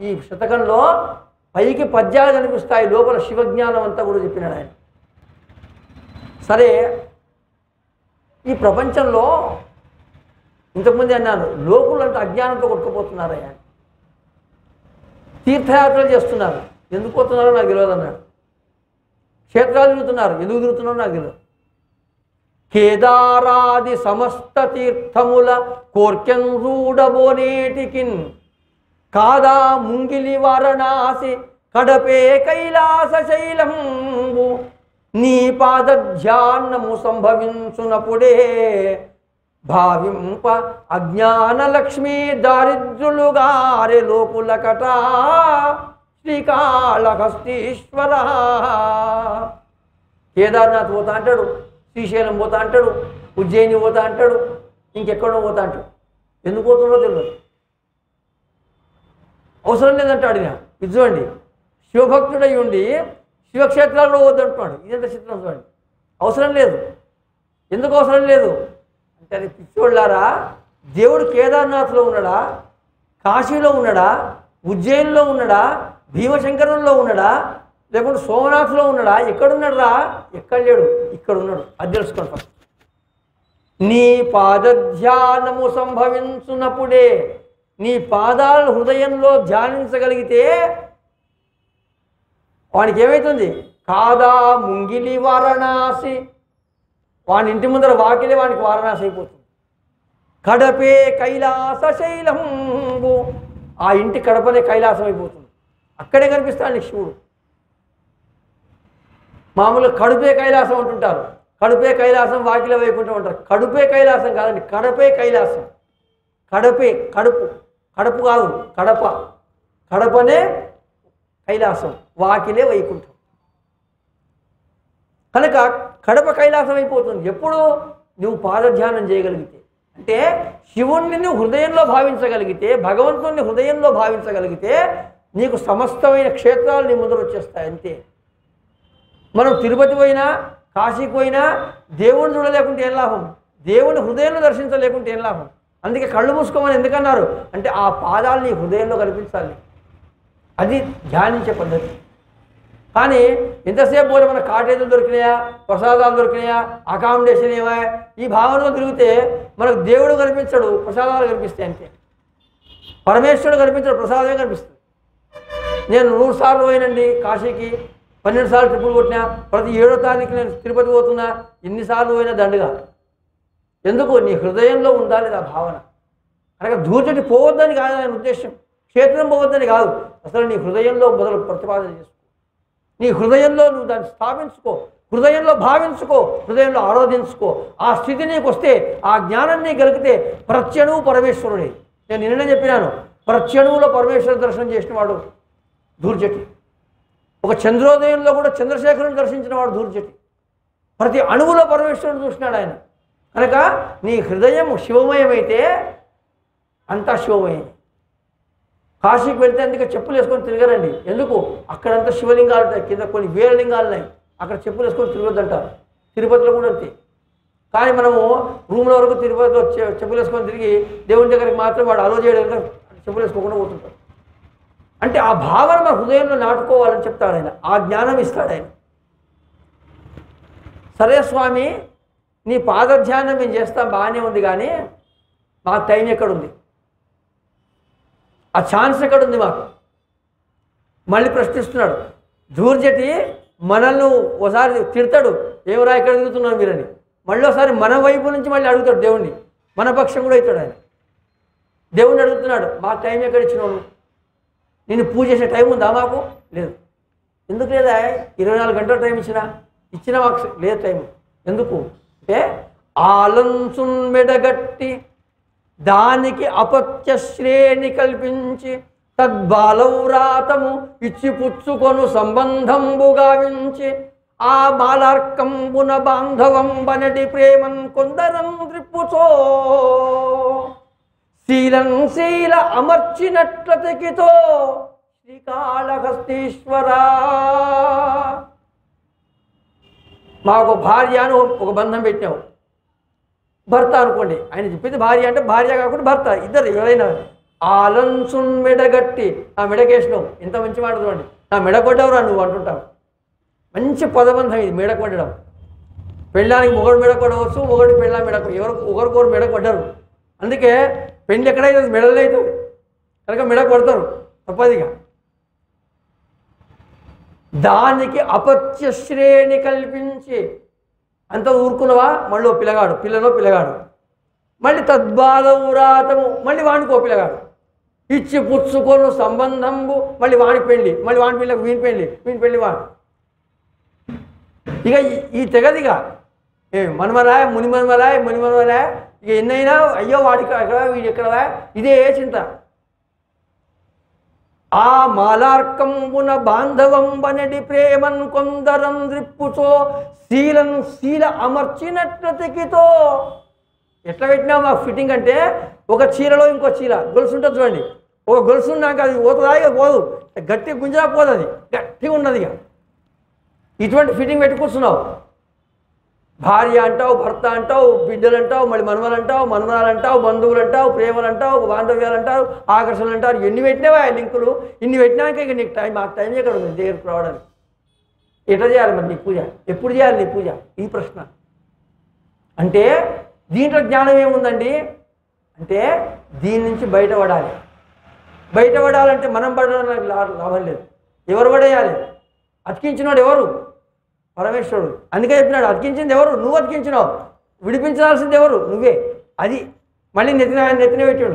ఈ శతకంలో పైకి పద్యాలు కనిపిస్తాయి లోపల శివజ్ఞానం అంతా కూడా చెప్పినాడు ఆయన సరే ఈ ప్రపంచంలో ఇంతకుముందే అన్నాను లోకులంతా అజ్ఞానంతో కొట్టుకుపోతున్నారయ్యా తీర్థయాత్రలు చేస్తున్నారు ఎందుకు పోతున్నారో నాకు తెలియదు అన్నాడు క్షేత్రాలు తిరుగుతున్నారు ఎందుకు తిరుగుతున్నారో నాకు తెలియదు కేదారాది సమస్త తీర్థముల కోర్కెం రూడబోనేటికిన్ కాదా ముంగిలి వారణాసి కడపే కైలాస శైలంబు నీ పాదధ్యాన్నము సంభవించునప్పుడే భావింప అజ్ఞాన లక్ష్మీ దారిద్రులుగారే లోకుల కట శ్రీకాళహస్తీశ్వర కేదార్నాథ్ పోతా అంటాడు శ్రీశైలం పోతా అంటాడు ఉజ్జయిని పోతా అంటాడు ఇంకెక్కడో పోతా అంటాడు ఎందుకు పోతుందో తెలియదు అవసరం లేదంటాడు ఈయన ఇది చూడండి శివభక్తుడై ఉండి శివక్షేత్రాల్లో వద్దంటున్నాడు ఇదంతా చిత్రం చూడండి అవసరం లేదు ఎందుకు అవసరం లేదు అంటే అది పిచ్చోళ్ళారా దేవుడు కేదార్నాథ్లో ఉన్నాడా కాశీలో ఉన్నాడా ఉజ్జయిన్లో ఉన్నాడా భీమశంకరంలో ఉన్నాడా లేకుంటే సోమనాథ్లో ఉన్నాడా ఎక్కడున్నాడురా ఎక్కడ లేడు ఇక్కడ ఉన్నాడు అది తెలుసుకోండి ఫస్ట్ నీ పాదధ్యానము సంభవించున్నప్పుడే నీ పాదాలు హృదయంలో ధ్యానించగలిగితే వానికి ఏమవుతుంది కాదా ముంగిలి వారణాసి వాని ఇంటి ముందర వాకిలే వానికి వారణాసి అయిపోతుంది కడపే కైలాస శైలంబు ఆ ఇంటి కడపనే కైలాసం అయిపోతుంది అక్కడే కనిపిస్తాడు నీకు శివుడు మామూలుగా కడుపే కైలాసం అంటుంటారు కడుపే కైలాసం వాకిల వైకుంఠం అంటారు కడుపే కైలాసం కాదండి కడపే కైలాసం కడపే కడుపు కడుపు కాదు కడప కడపనే కైలాసం వాకిలే వైకుంఠం కనుక కడప కైలాసం అయిపోతుంది ఎప్పుడు నువ్వు పాదధ్యానం చేయగలిగితే అంటే శివుణ్ణి నువ్వు హృదయంలో భావించగలిగితే భగవంతుణ్ణి హృదయంలో భావించగలిగితే నీకు సమస్తమైన క్షేత్రాలు నీ ముందర వచ్చేస్తాయి అంతే మనం తిరుపతి పోయినా కాశీకి పోయినా దేవుణ్ణి చూడలేకుంటే ఏం లాభం దేవుని హృదయంలో దర్శించలేకుంటే ఏం లాభం అందుకే కళ్ళు మూసుకోమని ఎందుకన్నారు అంటే ఆ పాదాలు నీ హృదయంలో కనిపించాలి అది ధ్యానించే పద్ధతి కానీ ఎంతసేపు పోతే మన కాటేజీలు దొరికినాయా ప్రసాదాలు దొరికినాయా అకామిడేషన్ ఏమా ఈ భావనలో తిరిగితే మనకు దేవుడు కనిపించడు ప్రసాదాలు కనిపిస్తాయి అంతే పరమేశ్వరుడు కనిపించడు ప్రసాదమే కనిపిస్తుంది నేను నూరు సార్లు పోయినండి కాశీకి పన్నెండు సార్లు ట్రిప్పులు కొట్టినా ప్రతి ఏడో తారీఖు నేను తిరుపతి పోతున్నా ఎన్నిసార్లు పోయినా దండుగా ఎందుకు నీ హృదయంలో ఉండాలి ఆ భావన అనగా దూచటి పోవద్దని కాదు ఆయన ఉద్దేశం క్షేత్రం పోవద్దని కాదు అసలు నీ హృదయంలో మొదలు ప్రతిపాదన చేసుకో నీ హృదయంలో నువ్వు దాన్ని స్థాపించుకో హృదయంలో భావించుకో హృదయంలో ఆరాధించుకో ఆ స్థితి నీకు వస్తే ఆ జ్ఞానం నీకు కలిగితే ప్రత్యణువు పరమేశ్వరుడే నేను నిన్న చెప్పినాను ప్రత్యణువులో పరమేశ్వర దర్శనం చేసిన వాడు దూర్జటి ఒక చంద్రోదయంలో కూడా చంద్రశేఖరుని దర్శించిన వాడు దూర్జటి ప్రతి అణువులో పరమేశ్వరుడు చూసినాడు ఆయన కనుక నీ హృదయం శివమయమైతే అంతా శివమయం కాశీకి వెళ్తే అందుకే చెప్పులు వేసుకొని తిరగరండి ఎందుకు అక్కడంతా శివలింగాలు ఉంటాయి కింద కొన్ని వేల లింగాలు ఉన్నాయి అక్కడ చెప్పులు వేసుకొని తిరగొద్దంటారు తిరుపతిలో కూడా అంతే కానీ మనము రూమ్ల వరకు తిరుపతిలో చె- చెప్పులు వేసుకొని తిరిగి దేవుని దగ్గరికి మాత్రం వాడు అలో చేయడానికి చెప్పులు వేసుకోకుండా పోతుంటారు అంటే ఆ భావన మన హృదయంలో నాటుకోవాలని చెప్తాడు ఆయన ఆ జ్ఞానం ఇస్తాడు ఆయన సరే స్వామి నీ పాదధ్యానం మేము చేస్తాం బాగానే ఉంది కానీ మాకు టైం ఎక్కడుంది ఆ ఛాన్స్ ఎక్కడుంది మాకు మళ్ళీ ప్రశ్నిస్తున్నాడు దూర్జటి మనల్ని ఒకసారి తిడతాడు ఏమరా ఎక్కడ తిరుగుతున్నారు మీరని మళ్ళీ ఒకసారి మన వైపు నుంచి మళ్ళీ అడుగుతాడు దేవుణ్ణి మన పక్షం కూడా అవుతాడు ఆయన దేవుణ్ణి అడుగుతున్నాడు మాకు టైం ఎక్కడ ఇచ్చినావు నువ్వు? నేను పూజ చేసే టైం ఉందా మాకు లేదు ఎందుకు లేదా ఇరవై నాలుగు గంటల టైం ఇచ్చినా ఇచ్చిన మాకు లేదు టైం ఎందుకు అంటే ఆలంచున్ మెడగట్టి దానికి అపత్య శ్రేణి కల్పించి తద్బాలవ్రాతము ఇచ్చి పుచ్చుకొను సంబంధంబు గావించి ఆ బాలార్కంబున బాంధవం బనటి ప్రేమన్ కొందరం త్రిప్పుచో శీలం శీల అమర్చినట్లతికితో శ్రీకాళహస్తీశ్వరా మాకు భార్య అని ఒక బంధం పెట్టావు భర్త అనుకోండి ఆయన చెప్పింది భార్య అంటే భార్య కాకుండా భర్త ఇద్దరు ఎవరైనా ఆలంసున్ మెడగట్టి ఆ మెడకేసినావు ఎంత మంచి మాట చూడండి నా మెడ కొట్టవురా నువ్వు అంటుంటావు మంచి పదబంధం ఇది మెడ కొట్టడం పెళ్ళానికి మొగడు మెడ కొట్టవచ్చు మొగడు పెళ్ళ మెడ ఎవరు ఒకరికొకరు మెడ కొట్టరు అందుకే పెళ్ళి ఎక్కడైతే మెడలో అవుతుంది కనుక మెడ కొడతారు తప్పదిగా దానికి అపత్య శ్రేణి కల్పించి అంత ఊరుకున్నవా మళ్ళీ ఓ పిల్లగాడు పిల్లలో పిల్లగాడు మళ్ళీ తద్బాధవురాతము మళ్ళీ వానికో పిల్లగాడు ఇచ్చి పుచ్చుకొను సంబంధంబు మళ్ళీ వాని పెళ్ళి మళ్ళీ వాని పిల్లకు వీని పెళ్ళి వీని పెళ్ళి వాడు ఇక ఈ- ఈ తెగదిగా ఏ మనమరాయ ముని మనమరాయ ముని మనమరాయ ఇక ఎన్నైనా అయ్యో వాడికి ఎక్కడ వీడి ఎక్కడవా ఇదే చింత ఆ మాలార్కంబున బాంధవంబనడి ప్రేమన్ కొందరం ద్రిప్పుచో శీలం శీల అమర్చినట్లు తెకితో ఎట్లా పెట్టినా మాకు ఫిట్టింగ్ అంటే ఒక చీరలో ఇంకో చీర గొలుసు ఉంటుంది చూడండి ఒక గొలుసు ఉన్నాక అది పోతుందా ఇక పోదు గట్టి గుంజరా పోదు అది గట్టిగా ఉన్నది ఇక ఇటువంటి ఫిట్టింగ్ పెట్టి కూర్చున్నావు భార్య అంటావు భర్త అంటావు బిడ్డలు అంటావు మళ్ళీ మనవలు అంటావు మనవరాలు అంటావు బంధువులు అంటావు ప్రేమలు అంటావు బాంధవ్యాలు అంటావు ఆకర్షణలు అంటారు ఎన్ని పెట్టినావా ఆ లింకులు ఇన్ని పెట్టినాక ఇక నీకు టైం మాకు టైం ఎక్కడ ఉంది దగ్గరకు రావడానికి ఎట్లా చేయాలి మరి నీ పూజ ఎప్పుడు చేయాలి నీ పూజ ఈ ప్రశ్న అంటే దీంట్లో జ్ఞానం ఏముందండి అంటే దీని నుంచి బయటపడాలి బయటపడాలంటే మనం పడడానికి లా- లాభం లేదు ఎవరు పడేయాలి అతికించినాడు ఎవరు పరమేశ్వరుడు అందుకే చెప్పినాడు అతికించింది ఎవరు నువ్వు అతికించినావు విడిపించాల్సింది ఎవరు నువ్వే అది మళ్ళీ నెత్తిన ఆయన నెత్తిన పెట్టాడు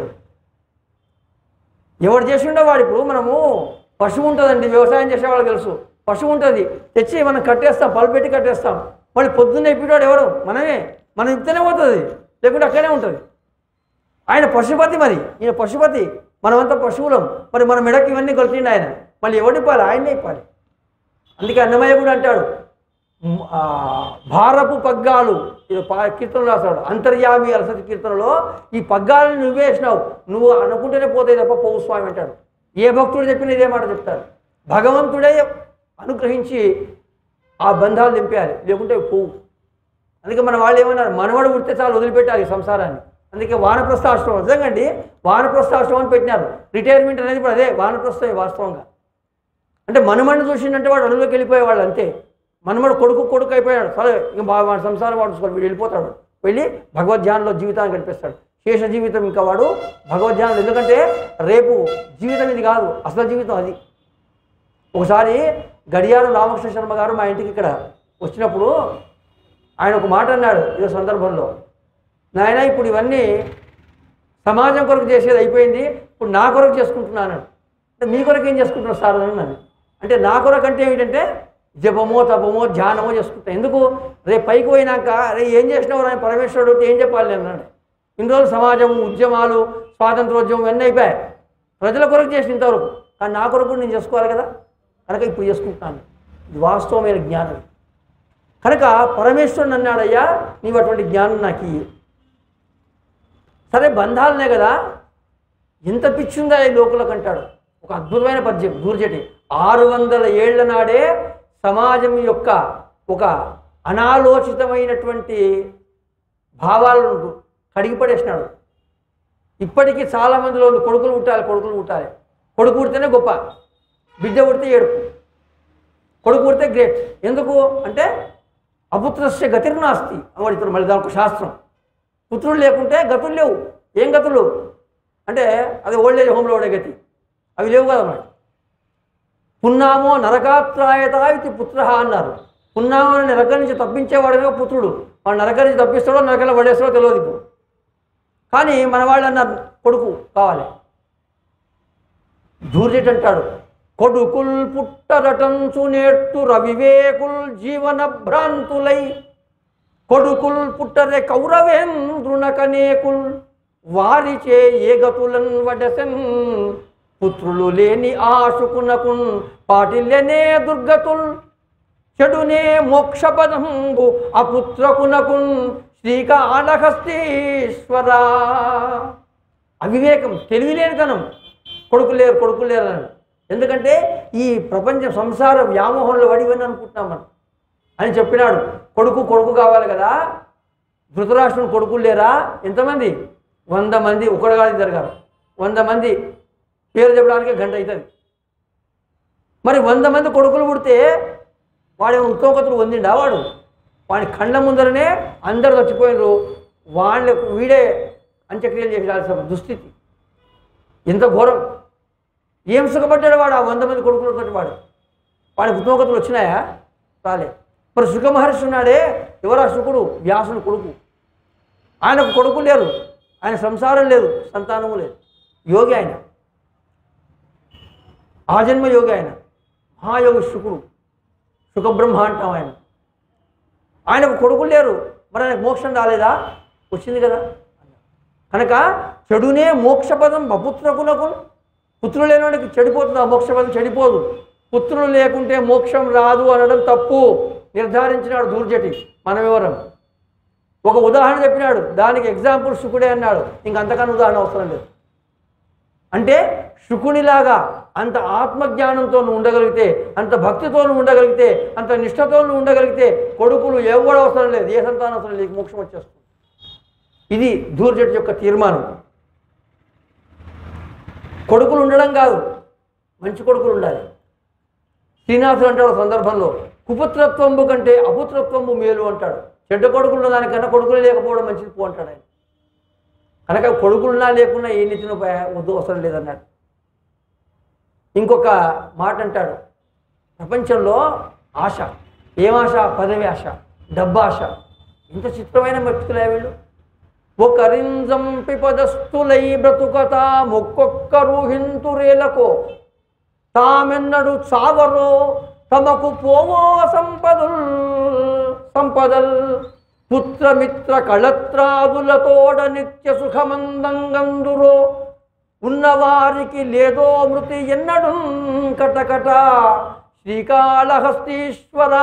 ఎవడు చేసిండో వాడు ఇప్పుడు మనము పశువు ఉంటుందండి వ్యవసాయం చేసే వాళ్ళకి తెలుసు పశువు ఉంటుంది తెచ్చి మనం కట్టేస్తాం పలు పెట్టి కట్టేస్తాం మళ్ళీ పొద్దున్నే ఇప్పివాడు ఎవడు మనమే మనం ఇప్పితేనే పోతుంది లేకుంటే అక్కడే ఉంటుంది ఆయన పశుపతి మరి ఈయన పశుపతి మనమంతా పశువులం మరి మన మెడకి ఇవన్నీ కొలిచిండు ఆయన మళ్ళీ ఎవడు ఇప్పాలి ఆయన్నే ఇప్పాలి అందుకే అన్నమయ్య కూడా అంటాడు మ్, ఆ, భారపు పగ్గాలు ఇది పా- కీర్తనలు రాస్తాడు అంతర్యామి అలసతి కీర్తనలో ఈ పగ్గాలను నువ్వే వేసినావు నువ్వు అనుకుంటేనే పోతాయి తప్ప పోవు స్వామి అంటాడు ఏ భక్తుడు చెప్పిన ఇదే మాట చెప్తాడు భగవంతుడే అనుగ్రహించి ఆ బంధాలు నింపేయాలి లేకుంటే పోవు అందుకే మన వాళ్ళు ఏమన్నారు మనవడు పుడితే చాలు వదిలిపెట్టాలి ఈ సంసారాన్ని అందుకే వానప్రస్థాశ్రమం నిజంగా అండి వానప్రస్థాశ్రమం అని పెట్టినారు రిటైర్మెంట్ అనేది ఇప్పుడు అదే వానప్రస్థమే వాస్తవంగా అంటే మనమడిని చూసిందంటే వాడు అడవిలోకి వెళ్ళిపోయేవాళ్ళు అంతే మనమడు కొడుకు కొడుకు అయిపోయాడు సరే ఇంక బాగా వాడి సంసారం వాడు చూసుకోవాలి వీడు వెళ్ళిపోతాడు వెళ్ళి భగవద్ధ్యానంలో జీవితాన్ని గడిపేస్తాడు శేష జీవితం ఇంకా వాడు భగవద్ధ్యానం ఎందుకంటే రేపు జీవితం ఇది కాదు అసలు జీవితం అది ఒకసారి గడియారం రామకృష్ణ శర్మ గారు మా ఇంటికి ఇక్కడ వచ్చినప్పుడు ఆయన ఒక మాట అన్నాడు ఇదే సందర్భంలో నాయన ఇప్పుడు ఇవన్నీ సమాజం కొరకు చేసేది అయిపోయింది ఇప్పుడు నా కొరకు చేసుకుంటున్నాను అంటే మీ కొరకు ఏం చేసుకుంటున్నారు సార్ అని అన్నాను అంటే నా కొరకు అంటే ఏమిటంటే జపమో తపమో ధ్యానమో చేసుకుంటా ఎందుకు రేపు పైకి పోయినాక రే ఏం చేసినావు అని పరమేశ్వరుడు అంటే ఏం చెప్పాలి నేను అన్నాడు ఇన్ని రోజులు సమాజం ఉద్యమాలు స్వాతంత్రోద్యమం ఇవన్నీ అయిపోయాయి ప్రజల కొరకు చేసిన ఇంతవరకు కానీ నా కొరకు కూడా నేను చేసుకోవాలి కదా కనుక ఇప్పుడు చేసుకుంటున్నాను ఇది వాస్తవమైన జ్ఞానం కనుక పరమేశ్వరుడు అన్నాడయ్యా నీవు అటువంటి జ్ఞానం నాకు ఇయ్యి సరే బంధాలనే కదా ఎంత పిచ్చుందా ఈ లోకులకు అంటాడు ఒక అద్భుతమైన పద్యం దూర్జటి ఆరు వందల ఏళ్ల నాడే సమాజం యొక్క ఒక అనాలోచితమైనటువంటి భావాలను కడిగి పడేసినాడు ఇప్పటికీ చాలా మందిలో ఉంది కొడుకులు పుట్టాలి కొడుకులు పుట్టాలి కొడుకు పుడితేనే గొప్ప బిడ్డ పుడితే ఏడుపు కొడుకు పుడితే గ్రేట్ ఎందుకు అంటే అపుత్రస్య గతిర్నాస్తి వాడు ఇతను మళ్ళీ దానికి ఒక శాస్త్రం పుత్రులు లేకుంటే గతులు లేవు ఏం గతులు అంటే అది ఓల్డ్ ఏజ్ హోమ్లో ఉండే గతి అవి లేవు కదా మరి పున్నామో నరకాత్రాయత ఇది పుత్ర అన్నారు పున్నామని నరకం నుంచి తప్పించేవాడమే పుత్రుడు వాడు నరకం నుంచి తప్పిస్తాడో నరకంలో పడేస్తాడో తెలియదు ఇప్పుడు కానీ మన వాళ్ళు అన్నారు కొడుకు కావాలి దూర్జెట్ అంటాడు కొడుకుల్ పుట్టరటంచు నేర్తు రవివేకుల్ జీవన భ్రాంతులై కొడుకుల్ పుట్టరే కౌరవేంద్రునకనేకుల్ వారిచే ఏ గతులన్ వడసెన్ పుత్రులు లేని ఆశుకునకున్ పాటిల్లెనే దుర్గతుల్ చెడునే మోక్షపదంబు అపుత్రకునకున్ శ్రీకాళహస్తీశ్వర అవివేకం తెలివిలేనితనం కొడుకు లేరు కొడుకు లేరు అని ఎందుకంటే ఈ ప్రపంచ సంసార వ్యామోహంలో పడివని అనుకుంటున్నాం మనం అని చెప్పినాడు కొడుకు కొడుకు కావాలి కదా ధృతరాష్ట్రుని కొడుకులు లేరా ఎంతమంది వంద మంది ఒకడు కాదు ఇద్దరు గారు వంద మంది పేరు చెప్పడానికి గంట అవుతుంది మరి వంద మంది కొడుకులు పుడితే వాడి ఉత్తమకతులు పొందిండా వాడు వాడి కళ్ళ ముందరనే అందరు చచ్చిపోయినరు వాళ్ళకు వీడే అంత్యక్రియలు చేయాల్సిన దుస్థితి ఎంత ఘోరం ఏం సుఖపడ్డాడు వాడు ఆ వంద మంది కొడుకులతో వాడు వాడికి ఉత్తమకతులు వచ్చినాయా రాలే మరి సుఖ మహర్షి ఉన్నాడే ఎవరా శుకుడు వ్యాసుని కొడుకు ఆయనకు కొడుకు లేరు ఆయన సంసారం లేదు సంతానము లేదు యోగి ఆయన ఆజన్మ యోగి ఆయన మహాయోగి శుకుడు సుఖబ్రహ్మ అంటాం ఆయన ఆయనకు కొడుకులు లేరు మరి ఆయనకు మోక్షం రాలేదా వచ్చింది కదా కనుక చెడునే మోక్షపదం అపుత్రకునకు పుత్రులు లేనివాడికి చెడిపోతుంది ఆ మోక్షపదం చెడిపోదు పుత్రులు లేకుంటే మోక్షం రాదు అనడం తప్పు నిర్ధారించినాడు దూర్జటి మన వివరం ఒక ఉదాహరణ చెప్పినాడు దానికి ఎగ్జాంపుల్ శుకుడే అన్నాడు ఇంకంతకన్నా ఉదాహరణ అవసరం లేదు అంటే శుకునిలాగా అంత ఆత్మజ్ఞానంతో నువ్వు ఉండగలిగితే అంత భక్తితో నువ్వు ఉండగలిగితే అంత నిష్ఠతో నువ్వు ఉండగలిగితే కొడుకులు ఎవడు అవసరం లేదు ఏ సంతానం అవసరం లేదు మోక్షం వచ్చేస్తుంది ఇది దూర్జటి యొక్క తీర్మానం కొడుకులు ఉండడం కాదు మంచి కొడుకులు ఉండాలి శ్రీనాథుడు అంటాడు ఒక సందర్భంలో కుపుత్రత్వంబు కంటే అపుత్రత్వంబు మేలు అంటాడు చెడ్డ కొడుకులు ఉన్న దానికన్నా కొడుకులు లేకపోవడం మంచిది పో అంటాడు ఆయన కనుక కొడుకులున్నా లేకున్నా ఏ నితిన వద్దు అవసరం లేదన్నాడు ఇంకొక మాట అంటాడు ప్రపంచంలో ఆశ ఏం ఆశ పదవి ఆశ డబ్బు ఆశ ఇంత చిత్రమైన వ్యక్తులే వీళ్ళు ఒకరింజంపి పదస్తులై బ్రతుకత మొక్కొక్కరు హింతురేలకో తామెన్నడు చావరో తమకు పోవో సంపదుల్ సంపదల్ పుత్రమిత్ర కళత్రాదులతోడ నిత్య సుఖమందంగందురో ఉన్నవారికి లేదో మృతి ఎన్నడు కటకట శ్రీకాళహస్తీశ్వరా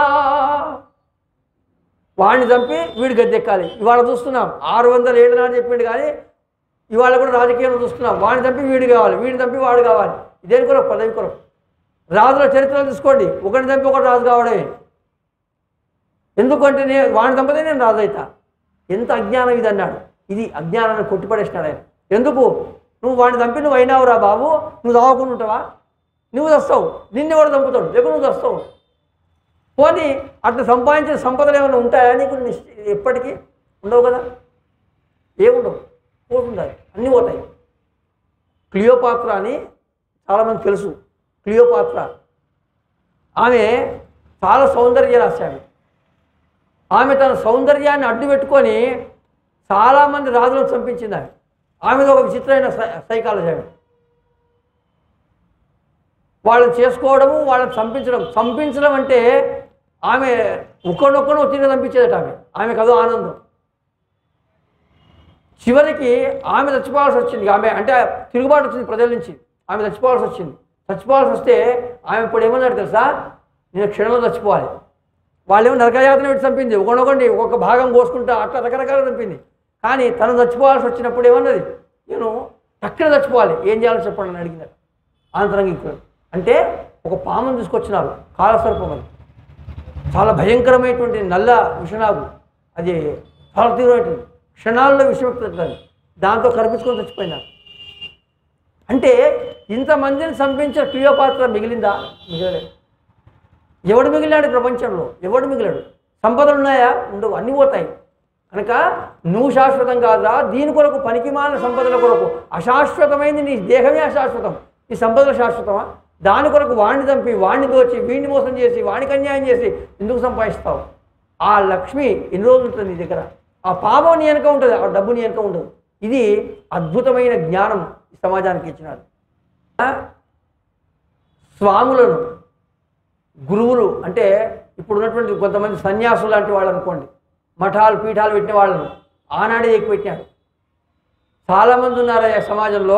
వాడిని చంపి వీడు గద్దెక్కాలి ఇవాళ చూస్తున్నాం ఆరు వందల ఏళ్ళ నాడు చెప్పిండు కానీ ఇవాళ కూడా రాజకీయంలో చూస్తున్నాం వాడిని చంపి వీడు కావాలి వీడిని చంపి వాడు కావాలి ఇదేని కొరకు పదవి కొరకు రాజుల చరిత్రలు తీసుకోండి ఒకటి చంపి ఒకటి రాజు కావడమే ఎందుకంటే నేను వాడిని చంపితే నేను రాజు అవుతా ఎంత అజ్ఞానం ఇది అన్నాడు ఇది అజ్ఞానాన్ని కొట్టిపడేసినాడు ఆయన ఎందుకు నువ్వు వాడిని చంపి నువ్వు అయినావురా బాబు నువ్వు చదవకుండా ఉంటావా నువ్వు వస్తావు నిన్ను కూడా చంపుతాడు లేక నువ్వు వస్తావు పోనీ అట్లా సంపాదించిన సంపదలు ఏమైనా ఉంటాయా నీకు నిశ్చ- ఎప్పటికీ ఉండవు కదా ఏముండవు పోతుండాలి అన్నీ పోతాయి క్లియోపాత్ర అని చాలామంది తెలుసు క్లియోపాత్ర ఆమె చాలా సౌందర్య రాశాడు ఆమె తన సౌందర్యాన్ని అడ్డు పెట్టుకొని చాలామంది రాజులను చంపించింది ఆమె ఆమెది ఒక విచిత్రమైన సై సైకాలజీ ఆమె వాళ్ళని చేసుకోవడము వాళ్ళని చంపించడం చంపించడం అంటే ఆమె ఒకనొక్కను ఒత్తిడి చంపించేదట ఆమె ఆమెకు అదో ఆనందం చివరికి ఆమె చచ్చిపోవాల్సి వచ్చింది ఆమె అంటే తిరుగుబాటు వచ్చింది ప్రజల నుంచి ఆమె చచ్చిపోవాల్సి వచ్చింది చచ్చిపోవాల్సి వస్తే ఆమె ఇప్పుడు ఏమన్నాడు తెలుసా నేను క్షణంలో చచ్చిపోవాలి వాళ్ళేమో నరకయాతన పెట్టి చంపింది ఒకనొకండి ఒక్కొక్క భాగం కోసుకుంటా అట్లా రకరకాలుగా చంపింది కానీ తను చచ్చిపోవాల్సి వచ్చినప్పుడు ఏమన్నది నేను టక్కున చచ్చిపోవాలి ఏం చేయాలో చెప్పండి అని అడిగినారు ఆంతరంగికుడు అంటే ఒక పామును తీసుకొచ్చినారు కాలసర్పం అది చాలా భయంకరమైనటువంటి నల్ల విషనాగు అది చాలా తీవ్రమైనటువంటి క్షణాల్లో విషమెక్కుతుంది దాంతో కనిపించుకొని చచ్చిపోయినారు అంటే ఇంతమందిని చంపించిన క్లియోపాత్ర మిగిలిందా మిగలలేదు ఎవడు మిగిలాడు ప్రపంచంలో ఎవడు మిగిలాడు సంపదలు ఉన్నాయా ఉండవు అన్నీ పోతాయి కనుక నువ్వు శాశ్వతం కాదురా దీని కొరకు పనికిమాలిన సంపదల కొరకు అశాశ్వతమైంది నీ దేహమే అశాశ్వతం నీ సంపదలు శాశ్వతమా దాని కొరకు వాణ్ణి చంపి వాణ్ణి దోచి వీడిని మోసం చేసి వానికి అన్యాయం చేసి ఎందుకు సంపాదిస్తావు ఆ లక్ష్మి ఎన్ని రోజులు ఉంటుంది నీ దగ్గర ఆ పాపం నీ వెనక ఉంటుంది ఆ డబ్బు నీ వెనక ఉండదు ఇది అద్భుతమైన జ్ఞానం ఈ సమాజానికి ఇచ్చినాడు ఆ? స్వాములను గురువులు అంటే ఇప్పుడు ఉన్నటువంటి కొంతమంది సన్యాసులు లాంటి వాళ్ళు అనుకోండి మఠాలు పీఠాలు పెట్టిన వాళ్ళను ఆనాడే ఎక్కుపెట్టాడు చాలామంది ఉన్నారు ఆ సమాజంలో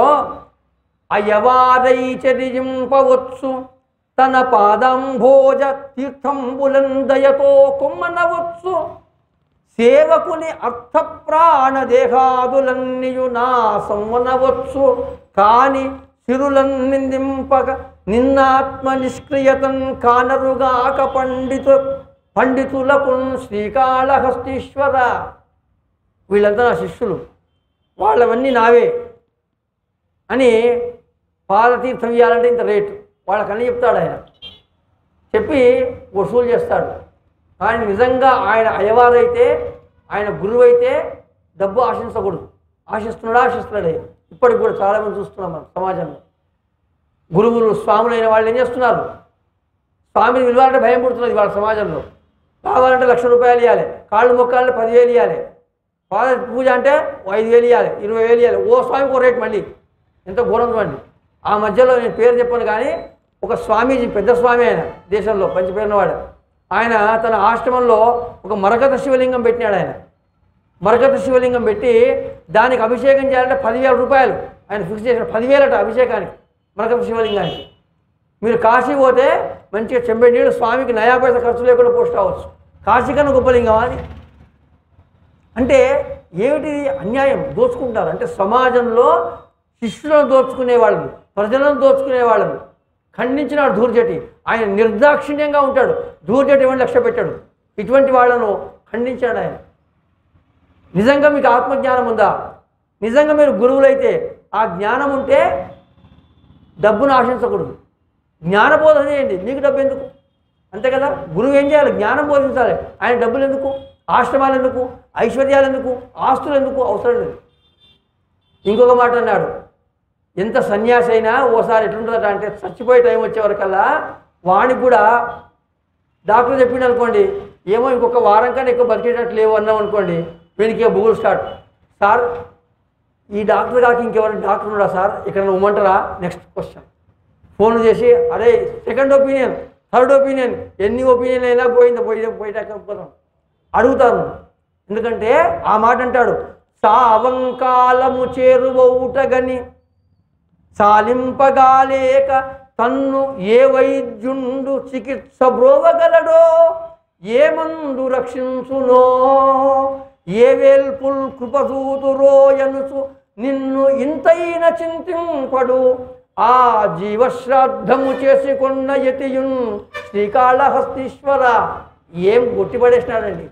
అయవారైచరింపవచ్చు తన పాదంభోజ తీర్థంబులందయతో కొమ్మనవచ్చు సేవకుని అర్థ ప్రాణ దేహాదులన్నీయు నా సమ్మనవచ్చు కాని సిరులన్నిందింపక నిన్నాత్మ నిష్క్రియతన్ కానరుగాక పండితు పండితులకు శ్రీకాళహస్తీశ్వర వీళ్ళంతా నా శిష్యులు వాళ్ళవన్నీ నావే అని పాదతీర్థం ఇవ్వాలంటే ఇంత రేటు వాళ్ళకన్నీ చెప్తాడు ఆయన చెప్పి వసూలు చేస్తాడు కానీ నిజంగా ఆయన అయ్యవారైతే ఆయన గురువు అయితే డబ్బు ఆశించకూడదు ఆశిస్తున్నాడా ఆశిస్తున్నాడే ఇప్పటికి కూడా చాలామంది చూస్తున్నాం మనం సమాజంలో గురువులు స్వాములైన వాళ్ళు ఏం చేస్తున్నారు స్వామిని విలువాలంటే భయం పుడుతున్నది వాళ్ళ సమాజంలో కావాలంటే లక్ష రూపాయలు ఇవ్వాలి కాళ్ళు మొక్కాలంటే పదివేలు ఇవ్వాలి పాద పూజ అంటే ఓ ఐదు వేలు ఇవ్వాలి ఇరవై వేలు ఇవ్వాలి ఓ స్వామికి ఒక రేట్ మళ్ళీ ఎంత ఘోరం చూడండి ఆ మధ్యలో నేను పేరు చెప్పాను కానీ ఒక స్వామీజీ పెద్ద స్వామి ఆయన దేశంలో పంచిపోయినవాడు ఆయన తన ఆశ్రమంలో ఒక మరకత శివలింగం పెట్టినాడు ఆయన మరకత శివలింగం పెట్టి దానికి అభిషేకం చేయాలంటే పదివేల రూపాయలు ఆయన ఫిక్స్ చేసిన పదివేలట అభిషేకానికి మరకత శివలింగానికి మీరు కాశీ పోతే మంచిగా చెంబే నీళ్ళు స్వామికి నయా పైసా ఖర్చు లేకుండా పోస్ట్ అవ్వచ్చు కాశీ కన్నా గొప్ప లింగం అది అంటే ఏమిటి అన్యాయం దోచుకుంటారు అంటే సమాజంలో శిష్యులను దోచుకునే వాళ్ళని ప్రజలను దోచుకునే వాళ్ళని ఖండించినాడు ధూర్జటి ఆయన నిర్దాక్షిణ్యంగా ఉంటాడు ధూర్జటి ఇవన్నీ లక్ష్య పెట్టాడు ఇటువంటి వాళ్ళను ఖండించాడు ఆయన నిజంగా మీకు ఆత్మజ్ఞానం ఉందా నిజంగా మీరు గురువులైతే ఆ జ్ఞానం ఉంటే డబ్బును ఆశించకూడదు జ్ఞానబోధ చేయండి మీకు డబ్బు ఎందుకు అంతే కదా గురువు ఏం చేయాలి జ్ఞానం బోధించాలి ఆయన డబ్బులు ఎందుకు ఆశ్రమాలు ఎందుకు ఐశ్వర్యాలు ఎందుకు ఆస్తులు ఎందుకు అవసరం లేదు ఇంకొక మాట అన్నాడు ఎంత సన్యాసి అయినా ఓసారి ఎట్లుంటుందట అంటే చచ్చిపోయే టైం వచ్చే వరకల్లా వాడికి కూడా డాక్టర్ చెప్పిండు అనుకోండి ఏమో ఇంకొక వారం కన్నా ఎక్కువ బతికేటట్టు లేవు అన్నాం అనుకోండి వీనికి బుగులు స్టార్ట్ సార్ ఈ డాక్టర్ కాక ఇంకెవరైనా డాక్టర్ ఉన్నాడా సార్ ఇక్కడ ఉమ్మంటారా నెక్స్ట్ క్వశ్చన్ ఫోన్ చేసి అరే సెకండ్ ఒపీనియన్ థర్డ్ ఒపీనియన్ ఎన్ని ఒపీనియన్ అయినా పోయింది పోయి పోయేటాక పోతాం అడుగుతాను ఎందుకంటే ఆ మాట అంటాడు సావంకాలము చేరువౌటగని సాలింపగాలేక తన్ను ఏ వైద్యుండు చికిత్స బ్రోవగలడో ఏ మందు రక్షించునో ఏ వేల్పుల్ కృపసూతురోయనుచు నిన్ను ఇంతైన చింతింపడు ఆ జీవశ్రాద్ధము చేసుకున్న యతియున్ శ్రీకాళహస్తీశ్వర ఏం కొట్టిపడేసినాడండి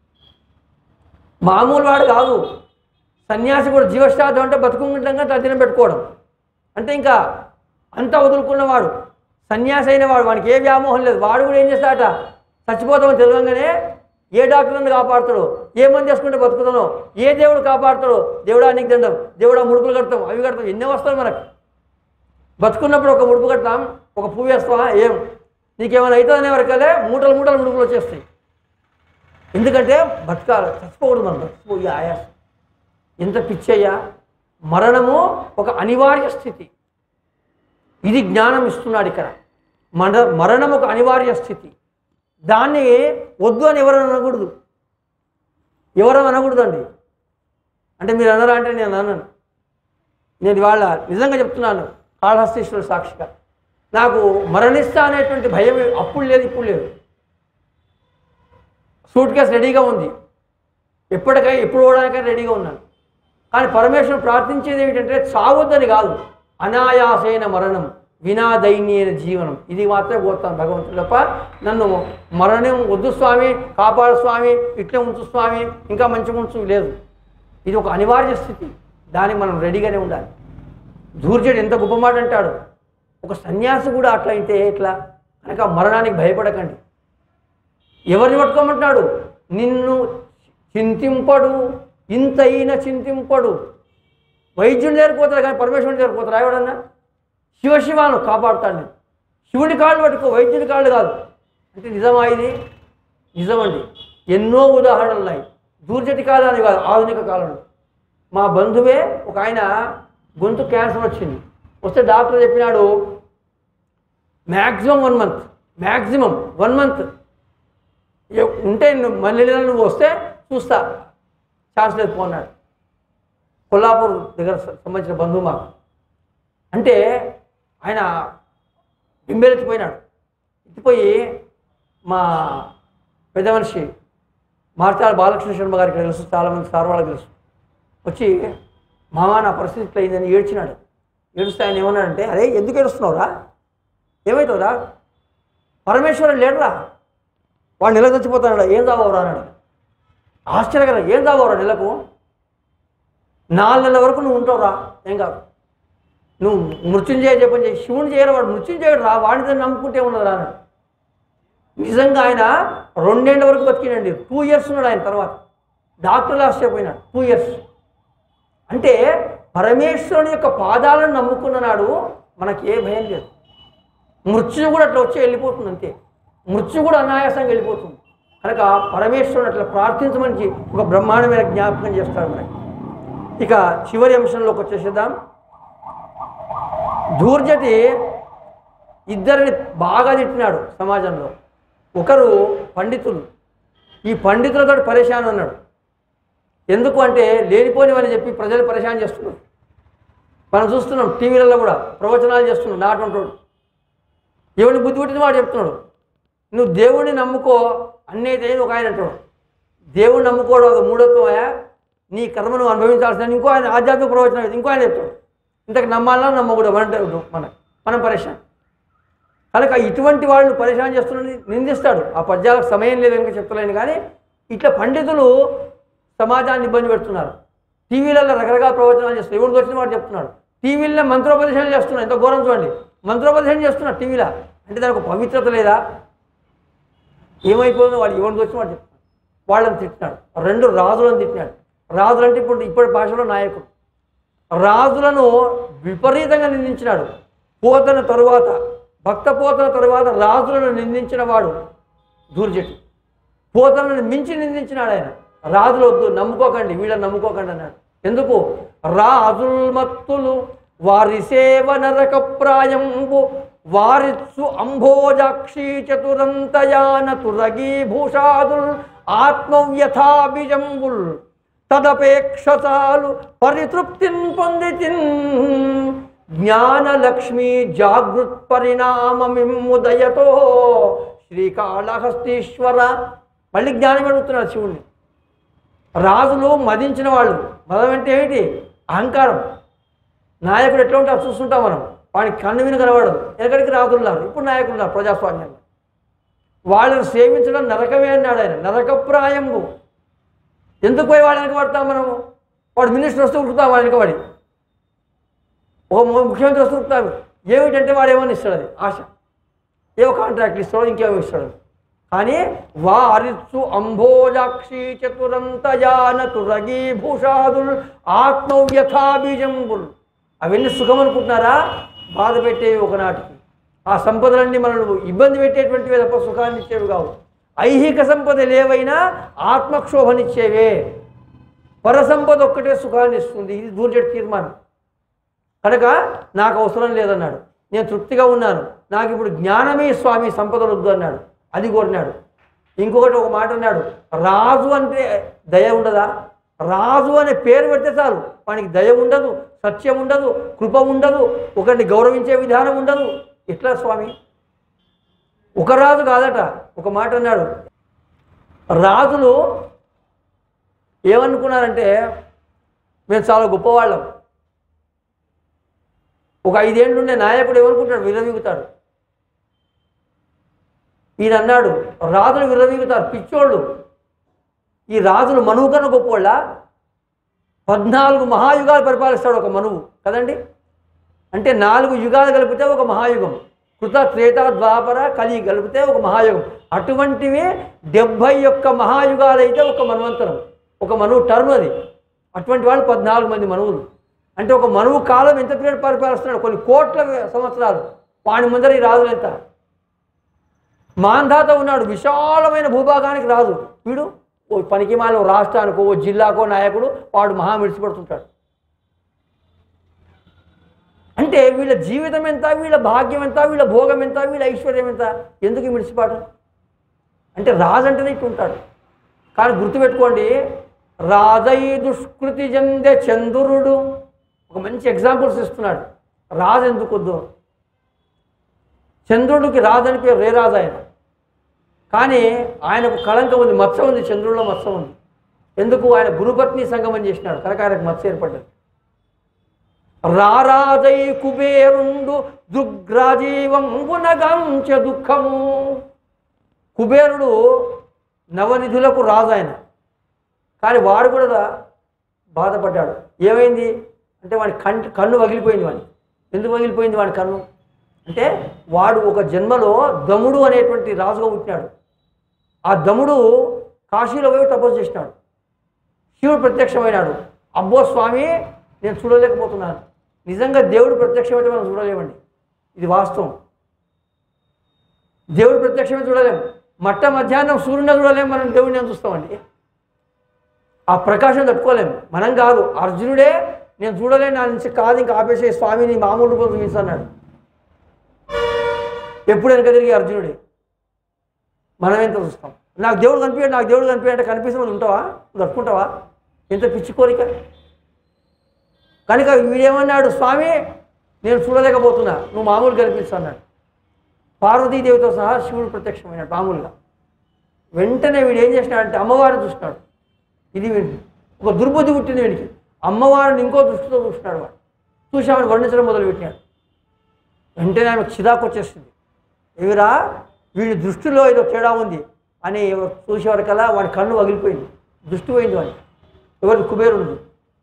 మామూలు వాడు కాదు సన్యాసి కూడా జీవశ్రాద్ధం అంటే బతుకుండగా తద్దినం పెట్టుకోవడం అంటే ఇంకా అంతా వదులుకున్నవాడు సన్యాసి అయిన వాడు వాడికి ఏ వ్యామోహం లేదు వాడు కూడా ఏం చేస్తాడట చచ్చిపోతామని తెలియంగానే ఏ డాక్టర్ నన్ను కాపాడుతాడో ఏ మంది చేసుకుంటే బతుకుతానో ఏ దేవుడు కాపాడుతాడో దేవుడా నీకు దండం దేవుడా ముడుపులు కడతాం అవి కడతాం ఎన్నో వస్తాయి మనకు బతుకున్నప్పుడు ఒక ముడుపు కడతాం ఒక పువ్వు వేస్తావా ఏం నీకేమైనా అవుతుందనే వరకలే మూటలు మూటలు ముడుపులు వచ్చేస్తాయి ఎందుకంటే బతకాలి చచ్చిపోకూడదు మనం చచ్చిపోయి ఆయాసం ఎంత పిచ్చయ్యా మరణము ఒక అనివార్య స్థితి ఇది జ్ఞానం ఇస్తున్నాడు ఇక్కడ మన మరణం ఒక అనివార్య స్థితి దాన్ని వద్దు అని ఎవరు అనకూడదు ఎవరు అనకూడదండి అంటే మీరు అనరా అంటే నేను అన్నాను నేను ఇవాళ నిజంగా చెప్తున్నాను కాళహస్తీశ్వరుడు సాక్షిగా నాకు మరణిస్తా అనేటువంటి భయం అప్పుడు లేదు ఇప్పుడు లేదు సూట్ కేసు రెడీగా ఉంది ఎప్పటికై ఎప్పుడు పోవడానికైనా రెడీగా ఉన్నాను కానీ పరమేశ్వరుడు ప్రార్థించేది ఏమిటంటే చావద్దని కాదు అనాయాసైన మరణం వినా దైన్యైన జీవనం ఇది మాత్రమే కోరుతాను భగవంతుడు తప్ప నన్ను మరణం వద్దు స్వామి కాపాడు స్వామి ఇట్లే ఉంచు స్వామి ఇంకా మంచిగా ఉంచు లేదు ఇది ఒక అనివార్య స్థితి దానికి మనం రెడీగానే ఉండాలి ధూర్జుడు ఎంత గొప్ప మాట అంటాడు ఒక సన్యాసి కూడా అట్లా అయితే ఎట్లా కనుక మరణానికి భయపడకండి ఎవరిని పట్టుకోమంటున్నాడు నిన్ను చింతింపడు ఇంతైన చింతింపడు వైద్యుని దగ్గరికి పోతాడు కానీ పరమేశ్వరుని దగ్గరికి పోతారా ఎవడన్నా శివ శివాను కాపాడుతాడు నేను శివుడి కాళ్ళు పట్టుకో వైద్యుడి కాళ్ళు కాదు అంటే నిజమా ఇది నిజమండి ఎన్నో ఉదాహరణలు ఉన్నాయి దూర్జటి కాలాన్ని కాదు ఆధునిక కాలంలో మా బంధువే ఒక ఆయన గొంతు క్యాన్సర్ వచ్చింది వస్తే డాక్టర్ చెప్పినాడు maximum one month maximum one month ఎ- ఉంటే నువ్వు మళ్ళీ నువ్వు వస్తే చూస్తా ఛాన్స్ లేదు పోన్నాడు కొల్లాపూర్ దగ్గర స- సంబంధించిన బంధువు మాకు అంటే ఆయన బింబెలెత్తిపోయినాడు ఎత్తిపోయి మా పెద్ద మనిషి మార్చాల బాలకృష్ణ శర్మ గారికి తెలుసు చాలామంది సార్ వాళ్ళకి తెలుసు వచ్చి మామ నా పరిస్థితి ఇట్లా అయిందని ఏడ్చినాడు ఏడుస్తే ఆయన ఏమన్నాడంటే అరే ఎందుకు ఏడుస్తున్నావురా ఏమవుతావురా పరమేశ్వరుడు లేడురా వాడు నెలకు చచ్చిపోతాడు ఏం చావరా అన్నాడు ఆశ్చర్యకర ఏం చావరా నెలకు నాలుగు నెలల వరకు నువ్వు ఉంటావురా ఏం కాదు నువ్వు మృత్యుంజయ జపం చేయి శివుని చేయరు వాడు మృత్యుంజయుడు రా వాడిని నమ్ముకుంటే ఉన్నది రా అన్నాడు. నిజంగా ఆయన రెండేళ్ల వరకు బతికినండి టూ ఇయర్స్ ఉన్నాడు ఆయన తర్వాత డాక్టర్లు ఆశ్చర్యపోయినాడు టూ ఇయర్స్ అంటే పరమేశ్వరుని యొక్క పాదాలను నమ్ముకున్న నాడు మనకి ఏ భయం లేదు మృత్యు కూడా అట్లా వచ్చి వెళ్ళిపోతుంది అంతే మృత్యు కూడా అనాయాసంగా వెళ్ళిపోతుంది కనుక పరమేశ్వరుని అట్లా ప్రార్థించమని ఒక బ్రహ్మాండమైన జ్ఞాపకం చేస్తాడు మనకి ఇక చివరి అంశంలోకి వచ్చేసేద్దాం ధూర్జటి ఇద్దరిని బాగా తిట్టినాడు సమాజంలో ఒకరు పండితులు ఈ పండితులతో పరేషాన్ అన్నాడు ఎందుకు అంటే లేనిపోనివని చెప్పి ప్రజలు పరేషాన్ చేస్తున్నారు మనం చూస్తున్నాం టీవీలలో కూడా ప్రవచనాలు చేస్తున్నాం నాటుంటాడు ఎవరిని బుద్ధి పుట్టిన వాడు చెప్తున్నాడు నువ్వు దేవుడిని నమ్ముకో అన్నైతే ఒక ఆయన అంటాడు దేవుడిని నమ్ముకోవడం ఒక మూఢత్వమయా నీ కర్మను అనుభవించాల్సిన ఇంకో ఆయన ఆధ్యాత్మిక ప్రవచనం ఇది ఇంకో ఆయన చెప్తాడు ఇంతకు నమ్మాలన్నా నమ్మకూడదు అంటే మన మనం పరేషాన్ కనుక ఇటువంటి వాళ్ళని పరిశాన్ చేస్తున్నది నిందిస్తాడు ఆ పద్యాలకు సమయం లేదు కనుక చెప్తలేను కానీ ఇట్లా పండితులు సమాజాన్ని ఇబ్బంది పెడుతున్నారు టీవీలలో రకరకాల ప్రవచనాలు చేస్తున్నారు ఎవరికి వచ్చిన వాడు చెప్తున్నాడు టీవీలో మంత్రోపదేశాలు చేస్తున్నారు ఎంత ఘోరం చూడండి మంత్రోపదేశం చేస్తున్నారు టీవీలో అంటే దానికి ఒక పవిత్రత లేదా ఏమైపోయిందో వాడు ఎవరికి వచ్చిన వాడు చెప్తున్నాడు వాళ్ళని తిట్టినాడు రెండు రాజులను తిట్టినాడు రాజులు అంటే ఇప్పుడు ఇప్పటి భాషలో నాయకుడు రాజులను విపరీతంగా నిందించినాడు పోతన తరువాత భక్త పోతన తరువాత రాజులను నిందించిన వాడు దూర్జటి పోతనను మించి నిందించినాడు ఆయన రాజులు వద్దు నమ్ముకోకండి వీళ్ళని నమ్ముకోకండి అన్నాడు ఎందుకు రాజుల్మత్తులు వారి సేవ నరక ప్రాయంబు వారిత్సు అంభోజాక్షి చతురంతయాన తురగీ భూషాదుల్ ఆత్మవ్యథాభిజంబుల్ తదపేక్ష చాలు పరితృప్తిన్ పొందితిన్ జ్ఞానలక్ష్మి జాగృత్ పరిణామమిమ్ముదయతో శ్రీకాళహస్తీశ్వర మళ్ళీ జ్ఞానం అడుగుతున్నాడు శివుణ్ణి రాజులు మదించిన వాళ్ళు మదం అంటే ఏమిటి అహంకారం నాయకుడు ఎట్లా ఉంటారో చూస్తుంటాం మనం వాడికి కన్ను విని కనబడదు ఎక్కడికి రాజున్నారు ఇప్పుడు నాయకులు ఉన్నారు ప్రజాస్వామ్యంలో వాళ్ళని సేవించడం నరకమే అన్నాడు ఆయన నరకప్రాయంబు ఎందుకు పోయి వాడు వెనక పడతాం మనము వాడు మినిస్టర్ వస్తూ ఉరుకుతాం వాడు వెనకబడి ఒక ము- ముఖ్యమంత్రి వస్తూ ఉరుకుతాం ఏమిటంటే వాడు ఏమని ఇస్తాడు అది ఆశ ఏవో కాంట్రాక్ట్ ఇస్తాడో ఇంకేమో ఇస్తాడు కానీ వారిత్సు అంభోజాక్షి చతురంతయాన తురగీ భూషాదుల్ ఆత్మవ్యథాబీజంబుల్ అవన్నీ సుఖం అనుకుంటున్నారా బాధ పెట్టేవి ఒకనాటికి ఆ సంపదలన్నీ మనల్ని ఇబ్బంది పెట్టేటువంటివే తప్ప సుఖాన్ని ఇచ్చేవి కావు ఐహిక సంపదలు ఏవైనా ఆత్మక్షోభనిచ్చేవే పరసంపద ఒక్కటే సుఖాన్ని ఇస్తుంది ఇది దూర్జటి తీర్మానం కనుక నాకు అవసరం లేదన్నాడు నేను తృప్తిగా ఉన్నాను నాకు ఇప్పుడు జ్ఞానమే స్వామి సంపదలు వద్దు అన్నాడు అది కోరినాడు ఇంకొకటి ఒక మాట అన్నాడు రాజు అంటే దయ ఉండదా రాజు అనే పేరు పెడితే చాలు వానికి దయ ఉండదు సత్యం ఉండదు కృప ఉండదు ఒకరిని గౌరవించే విధానం ఉండదు ఎట్లా స్వామి ఒక రాజు కాదట ఒక మాట అన్నాడు రాజులు ఏమనుకున్నారంటే మేము చాలా గొప్పవాళ్ళం ఒక ఐదేళ్ళు ఉండే నాయకుడు ఏమనుకుంటాడు విరవీగుతాడు ఈయన అన్నాడు రాజులు విరవీగుతారు పిచ్చోళ్ళు ఈ రాజులు మనువు కన్నా గొప్పోళ్ళ పద్నాలుగు మహాయుగాలు పరిపాలిస్తాడు ఒక మనువు కదండి అంటే నాలుగు యుగాలు కలిపితే ఒక మహాయుగం కృత త్రేత ద్వాపర కలి కలిపితే ఒక మహాయుగం అటువంటివి డెబ్భై ఒక్క మహాయుగాలు అయితే ఒక మన్వంతరం ఒక మనువు టర్మ్ అది అటువంటి వాళ్ళు పద్నాలుగు మంది మనువులు అంటే ఒక మనువు కాలం ఎంత పీరియడ్ పరిపాలిస్తున్నాడు కొన్ని కోట్ల సంవత్సరాలు వాడి ముందర ఈ రాజులు ఎంత మాంధాత ఉన్నాడు విశాలమైన భూభాగానికి రాజు వీడు ఓ పనికిమాల ఓ రాష్ట్రానికో ఓ జిల్లాకో నాయకుడు వాడు మహా మిడిచిపడుతుంటాడు అంటే వీళ్ళ జీవితం ఎంత వీళ్ళ భాగ్యం ఎంత వీళ్ళ భోగం ఎంత వీళ్ళ ఐశ్వర్యం ఎంత ఎందుకు ఈ మిడిచిపాటు అంటే రాజు అంటేనే ఇట్టు ఉంటాడు కానీ గుర్తుపెట్టుకోండి రాజై దుష్కృతి చెందే చంద్రుడు ఒక మంచి ఎగ్జాంపుల్స్ ఇస్తున్నాడు రాజు ఎందుకు వద్దు చంద్రుడికి రాజు అని పేరు రే రాజు ఆయన కానీ ఆయనకు కళంకం ఉంది మత్స ఉంది చంద్రుడిలో మత్స ఉంది ఎందుకు ఆయన గురుపత్ని సంగమం చేసినాడు కనుక ఆయనకు మత్స ఏర్పడ్డది రారాజై కుబేరుండు దుగ్రాజీవం గుణగాంచ దుఃఖము కుబేరుడు నవనిధులకు రాజు ఆయన కానీ వాడు కూడా బాధపడ్డాడు ఏమైంది అంటే వాడి కన్ కన్ను పగిలిపోయింది వాడిని ఎందుకు పగిలిపోయింది వాడి కన్ను అంటే వాడు ఒక జన్మలో దముడు అనేటువంటి రాజుగా పుట్టినాడు ఆ దముడు కాశీలో పోయి తపస్సు చేసినాడు శివుడు ప్రత్యక్షమైనాడు అబ్బో స్వామి నేను చూడలేకపోతున్నాను నిజంగా దేవుడు ప్రత్యక్షమైతే మనం చూడలేమండి ఇది వాస్తవం దేవుడు ప్రత్యక్షమే చూడలేం మట్ట మధ్యాహ్నం సూర్యుని చూడలేం మనం దేవుడిని ఏం చూస్తామండి ఆ ప్రకాశం తట్టుకోలేం మనం కాదు అర్జునుడే నేను చూడలేను నా నుంచి కాదు ఇంకా ఆపేసే స్వామిని మామూలు రూపం చూపిస్తున్నాడు ఎప్పుడు వెనక తిరిగి అర్జునుడే మనం ఎంత చూస్తాం నాకు దేవుడు కనిపించాడు నాకు దేవుడు కనిపించాడు అంటే కనిపిస్తే నువ్వు ఉంటావా నువ్వు తట్టుకుంటావా ఎంత పిచ్చి కోరిక కనుక వీడేమన్నాడు స్వామి నేను చూడలేకపోతున్నా నువ్వు మామూలు కనిపిస్తున్నాడు పార్వతీదేవితో సహా శివుడు ప్రత్యక్షమైనాడు మామూలుగా వెంటనే వీడు ఏం చేసినాడంటే అమ్మవారిని చూసినాడు ఇది వీడికి ఒక దుర్బుద్ధి పుట్టింది వీడికి అమ్మవారిని ఇంకో దృష్టితో చూసినాడు వాడు చూసి ఆమెను వర్ణించడం మొదలుపెట్టినాడు వెంటనే ఆమె చిరాకు వచ్చేసింది ఎవిరా వీడి దృష్టిలో ఏదో తేడా ఉంది అని చూసేవారికల్లా వాడి కన్ను పగిలిపోయింది దృష్టి పోయింది వాడి ఎవరి కుబేరుంది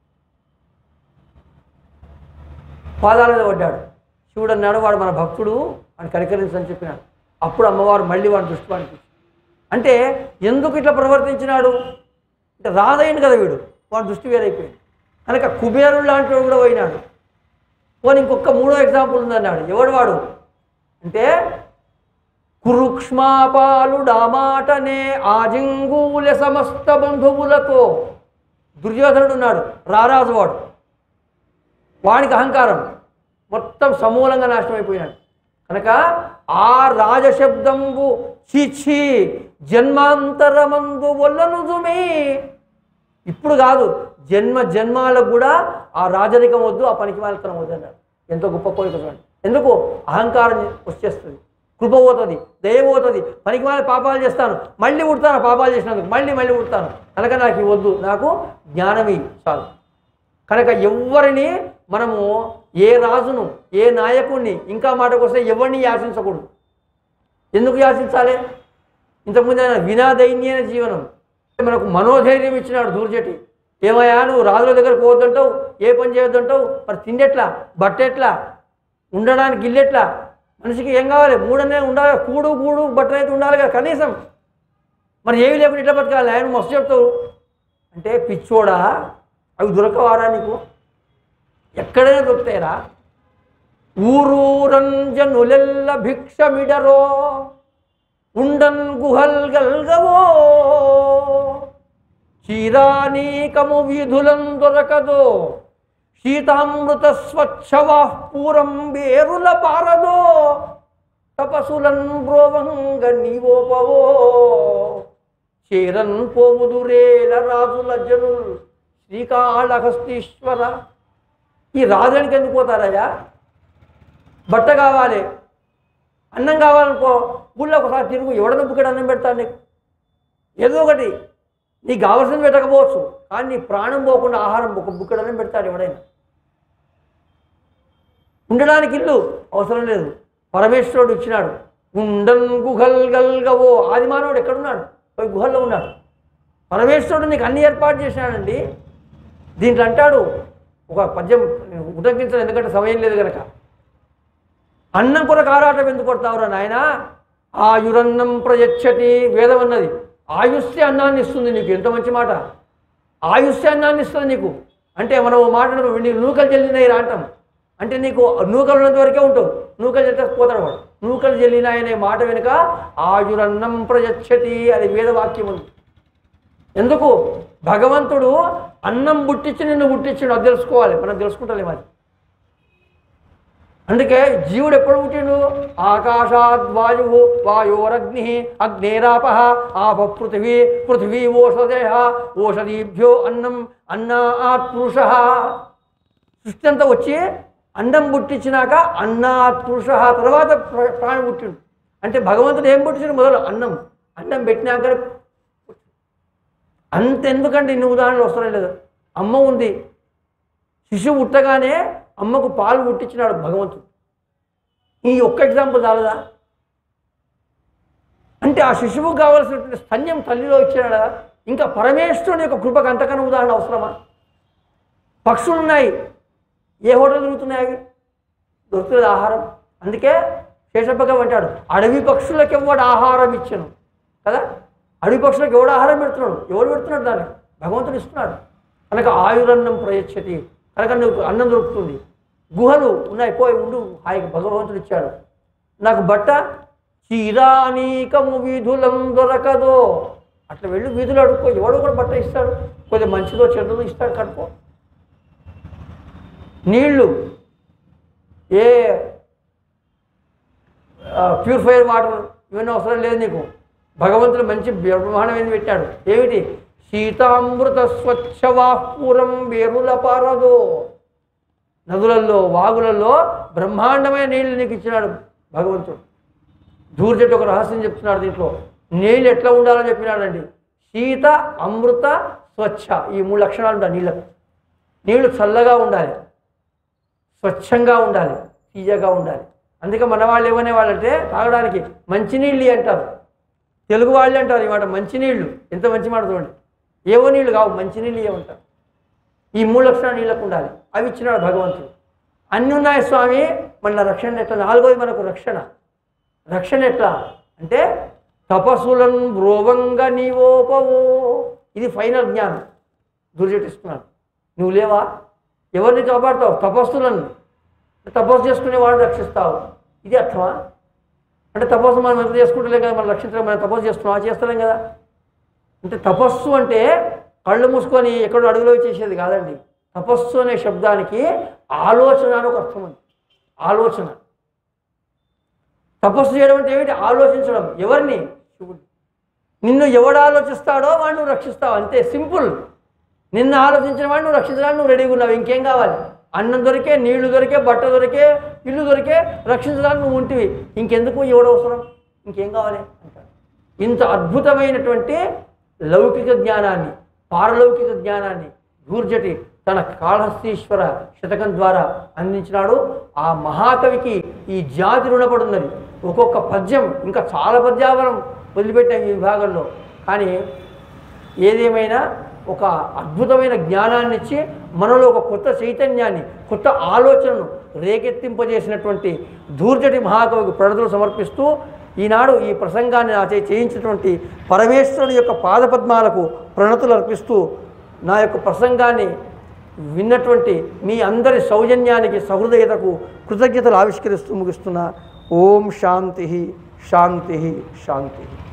పాదాల మీద పడ్డాడు శివుడు అన్నాడు వాడు మన భక్తుడు అని కనికరించని చెప్పినాడు అప్పుడు అమ్మవారు మళ్ళీ వాడి దృష్టి వాడికి అంటే ఎందుకు ఇట్లా ప్రవర్తించినాడు అంటే రాదయ్యింది కదా వీడు వాడి దృష్టి వేరైపోయింది కనుక కుబేరుడు లాంటి వాడు కూడా పోయినాడు పోనీ ఇంకొక మూడో ఎగ్జాంపుల్ ఉందన్నాడు ఎవడు వాడు అంటే కురుక్ష్మాపాలుడామాటనే ఆజింగూల సమస్త బంధువులతో దుర్యోధనుడు ఉన్నాడు రారాజు వాడు వానికి అహంకారం మొత్తం సమూలంగా నాశనం అయిపోయినాడు కనుక ఆ రాజశబ్దంబు చీచి జన్మాంతరమందు వల్లనుజుమే ఇప్పుడు కాదు జన్మ జన్మాలకు కూడా ఆ రాజరికం వద్దు ఆ పనికి మాలతనం వద్దు అన్నాడు ఎంతో గొప్ప కోరిక చూడండి ఎందుకు అహంకారం వచ్చేస్తుంది కృప పోతుంది దయ పోతుంది పనికి మాల పాపాలు చేస్తాను మళ్ళీ ఉడతాను పాపాలు చేసినందుకు మళ్ళీ మళ్ళీ ఉడతాను కనుక నాకు ఇవి వద్దు నాకు జ్ఞానమి చాలు కనుక ఎవరిని మనము ఏ రాజును ఏ నాయకుడిని ఇంకా మాటకు వస్తే ఎవరిని యాచించకూడదు ఎందుకు యాచించాలి ఇంతకుముందు ఆయన వినాదైన్యైన జీవనం మనకు మనోధైర్యం ఇచ్చినాడు దూర్జటి ఏమయ్యా నువ్వు రాజుల దగ్గర పోవద్దంటావు ఏ పని చేయొద్దంటావు మరి తిండెట్లా బట్ట ఎట్లా ఉండడానికి ఇల్లెట్లా మనిషికి ఏం కావాలి మూడనే ఉండాలి కూడు గూడు బట్ట అయితే ఉండాలి కదా కనీసం మరి ఏమి లేకుండా ఇట్లా బతకాలి ఆయన మస్తు చెప్తావు అంటే పిచ్చోడా అవి దొరకవారా నీకు ఎక్కడైనా దొరుకుతాయిరా ఊరూరంజనులెల్ల భిక్షమిడరో ఉండన్ గుహల్ గల్గవో చీరానీకము వీధులం దొరకదో శీతామృత స్వచ్ఛవాహ్ పూరం వేరుల పారదో తపసులన్ బ్రోవంగ నీవోపవో చేరన్ పోవుదురేల రాజుల జనుల్ శ్రీకాళహస్తీశ్వర ఈ రాజులకి ఎందుకు పోతారయ్యా బట్ట కావాలి అన్నం కావాలనుకో ఊళ్ళో ఒకసారి తిరుగు ఎవడన బుక్కడు అన్నం పెడతాడు నీకు ఏదో ఒకటి నీకు కావాల్సింది పెట్టకపోవచ్చు కానీ నీ ప్రాణం పోకుండా ఆహారం ఒక బుక్కడు అన్నం పెడతాడు ఎవడైనా ఉండడానికి ఇల్లు అవసరం లేదు పరమేశ్వరుడు ఇచ్చినాడు ఉండన్ గుహల్ గల్గవో ఆదిమానవుడు ఎక్కడున్నాడు పోయి గుహల్లో ఉన్నాడు పరమేశ్వరుడు నీకు అన్ని ఏర్పాటు చేసినాడండి దీంట్లో అంటాడు ఒక పద్యం ఉటంకించడం ఎందుకంటే సమయం లేదు కనుక అన్నం కొరకు ఆరాటం ఎందుకు కొడతావురా నాయన ఆయురన్నం ప్రయచ్చతి వేదం అన్నది ఆయుష్య అన్నాన్ని ఇస్తుంది నీకు ఎంత మంచి మాట ఆయుష్య అన్నాన్ని ఇస్తుంది నీకు అంటే మనం ఓ మాట అనుకో, నీకు నూకలు చెల్లినాయి రా అంటాం అంటే నీకు నూకలు ఉన్నంత వరకే ఉంటావు నూకలు చెల్లితే పోతాడు వాడు నూకలు చెల్లినాయనే మాట వెనుక ఆయురన్నం ప్రయచ్చతి అది వేదవాక్యం ఉంది ఎందుకు భగవంతుడు అన్నం పుట్టించి నిన్ను పుట్టించిండు అది తెలుసుకోవాలి మనం తెలుసుకుంటాం మరి అందుకే జీవుడు ఎప్పుడు పుట్టిండు ఆకాశాద్ వాయువు వాయోరగ్ని అగ్నేరాప ఆప పృథివీ పృథివీ ఓషధేహ ఓషధీభ్యో అన్నం అన్నాత్ పురుష సృష్టి అంతా వచ్చి అన్నం పుట్టించినాక అన్నాత్ పురుష తర్వాత ప్ర- ప్రాణి పుట్టిండు అంటే భగవంతుడు ఏం పుట్టించాడు మొదలు అన్నం అన్నం పెట్టినాక అంతెందుకంటే ఇన్ని ఉదాహరణలు వస్తున్నాయి లేదు అమ్మ ఉంది శిశువు పుట్టగానే అమ్మకు పాలు పుట్టించినాడు భగవంతుడు ఈ ఒక్క ఎగ్జాంపుల్ చాలదా అంటే ఆ శిశువుకు కావలసినటువంటి స్తన్యం తల్లిలో ఇచ్చినాడా ఇంకా పరమేశ్వరుని యొక్క కృపకు అంతకన్నా ఉదాహరణ అవసరమా పక్షులు ఉన్నాయి ఏ హోటల్ తిరుగుతున్నాయి అవి దొరుకుతుంది ఆహారం అందుకే శేషప్పగా అంటాడు అడవి పక్షులకు ఎవడు ఆహారం ఇచ్చను కదా అడవి పక్షులకు ఎవడు ఆహారం పెడుతున్నాడు ఎవడు పెడుతున్నాడు దాన్ని భగవంతుడు ఇస్తున్నాడు కనుక ఆయురన్నం ప్రయచ్చతి కనుక నువ్వు అన్నం దొరుకుతుంది గుహలు ఉన్నాయి పోయి ఉండు హాయిగా భగవంతుడు ఇచ్చాడు నాకు బట్ట చీరానీకము వీధులం దొరకదో అట్లా వెళ్ళి వీధులు అడుక్కో ఎవడో కూడా బట్ట ఇస్తాడు కొద్దిగా మంచిదో చెడ్డదో ఇస్తాడు కడుకో నీళ్లు ఏ ప్యూరిఫైర్ వాటర్ ఇవన్నీ అవసరం లేదు నీకు భగవంతుడు మంచి బ్రహ్మాండమైనది పెట్టాడు ఏమిటి సీతామృత స్వచ్ఛ వాహ్పూరం వేరుల పారదో నదులలో వాగులలో బ్రహ్మాండమైన నీళ్లు నీకు ఇచ్చినాడు భగవంతుడు దూర్జట్టు ఒక రహస్యం చెప్తున్నాడు దీంట్లో నీళ్ళు ఎట్లా ఉండాలో చెప్పినాడండి శీత అమృత స్వచ్ఛ ఈ మూడు లక్షణాలు ఉంటాయి నీళ్ళకు నీళ్లు చల్లగా ఉండాలి స్వచ్ఛంగా ఉండాలి తీయగా ఉండాలి అందుకే మన వాళ్ళు ఏమనే వాళ్ళంటే తాగడానికి మంచినీళ్ళు అంటారు తెలుగు వాళ్ళు అంటారు ఈ మాట మంచినీళ్ళు ఎంత మంచి మాట చూడండి ఏవో నీళ్ళు కావు మంచినీళ్ళు ఏమంటారు ఈ మూడు లక్షణాలు నీళ్ళకు ఉండాలి అవి ఇచ్చినాడు భగవంతుడు అన్ని ఉన్నాయి స్వామి మన రక్షణ ఎట్లా నాలుగోది మనకు రక్షణ రక్షణ ఎట్లా అంటే తపస్సులను బ్రోవంగా నీవోపవో ఇది ఫైనల్ జ్ఞానం దుర్జటిస్తున్నాను నువ్వు లేవా ఎవరిని కాపాడుతావు తపస్సులను తపస్సు చేసుకునే వాడిని రక్షిస్తావు ఇది అర్థమా అంటే తపస్సు మనం ఎంత చేసుకుంటలేం కదా మనం రక్షించడం మనం తపస్సు చేస్తున్నాం చేస్తలేం కదా అంటే తపస్సు అంటే కళ్ళు మూసుకొని ఎక్కడో అడుగులో చేసేది కాదండి తపస్సు అనే శబ్దానికి ఆలోచన అని ఒక అర్థం ఉంది ఆలోచన తపస్సు చేయడం అంటే ఏమిటి ఆలోచించడం ఎవరిని శివుడు నిన్ను ఎవడు ఆలోచిస్తాడో వాడు నువ్వు రక్షిస్తావు అంతే సింపుల్ నిన్ను ఆలోచించిన వాడు నువ్వు రక్షించడానికి నువ్వు రెడీగా ఉన్నావు ఇంకేం కావాలి అన్నం దొరికే నీళ్లు దొరికే బట్ట దొరికే ఇల్లు దొరికే రక్షించడానికి నువ్వు ఉంటివి ఇంకెందుకు ఎవడు అవసరం ఇంకేం కావాలి అంటాడు ఇంత అద్భుతమైనటువంటి లౌకిక జ్ఞానాన్ని పారలౌకిక జ్ఞానాన్ని దూర్జటి తన కాళహస్తీశ్వర శతకం ద్వారా అందించినాడు ఆ మహాకవికి ఈ జాతి రుణపడున్నది ఒక్కొక్క పద్యం ఇంకా చాలా పద్యావరం వదిలిపెట్టాం ఈ విభాగంలో కానీ ఏదేమైనా ఒక అద్భుతమైన జ్ఞానాన్ని ఇచ్చి మనలో ఒక కొత్త చైతన్యాన్ని కొత్త ఆలోచనను రేకెత్తింపజేసినటువంటి దూర్జటి మహాకవికి ప్రణతులు సమర్పిస్తూ ఈనాడు ఈ ప్రసంగాన్ని నా చే చేయించినటువంటి పరమేశ్వరుని యొక్క పాదపద్మాలకు ప్రణతులు అర్పిస్తూ నా యొక్క ప్రసంగాన్ని విన్నటువంటి మీ అందరి సౌజన్యానికి సహృదయతకు కృతజ్ఞతలు ఆవిష్కరిస్తూ ముగిస్తున్నా ఓం శాంతి శాంతి శాంతి